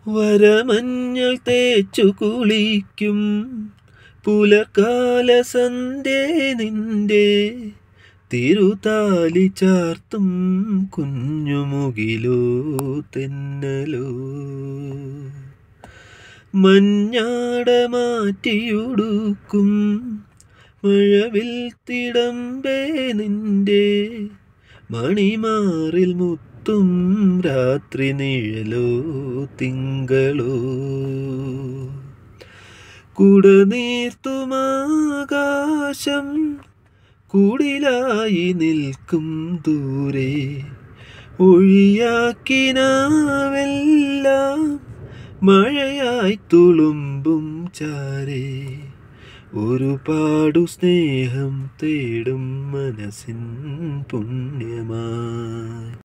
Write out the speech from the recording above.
വരമഞ്ഞൾ തേച്ചു കുളിക്കും പുലർക്കാല സന്ധ്യേ നിന്റെ തിരുതാലി ചാർത്തും കുഞ്ഞുമുകിലോ തെന്നലോ മഞ്ഞാട മാറ്റിയുടുക്കും മഴവിൽ തിടമ്പേ നിന്റെ മണിമാറിൽ മുത്തും രാത്രി നിഴലോ തിങ്കളോ കുടനീർത്തുമാകാശം കൂടിലായി നിൽക്കും ദൂരെ ഒഴിയാക്കിനാവെല്ലാം മഴയായി തുളുമ്പും ചാരേ ഒരുപാടു സ്നേഹം തേടും മനസ്സിൻ പുണ്യമായി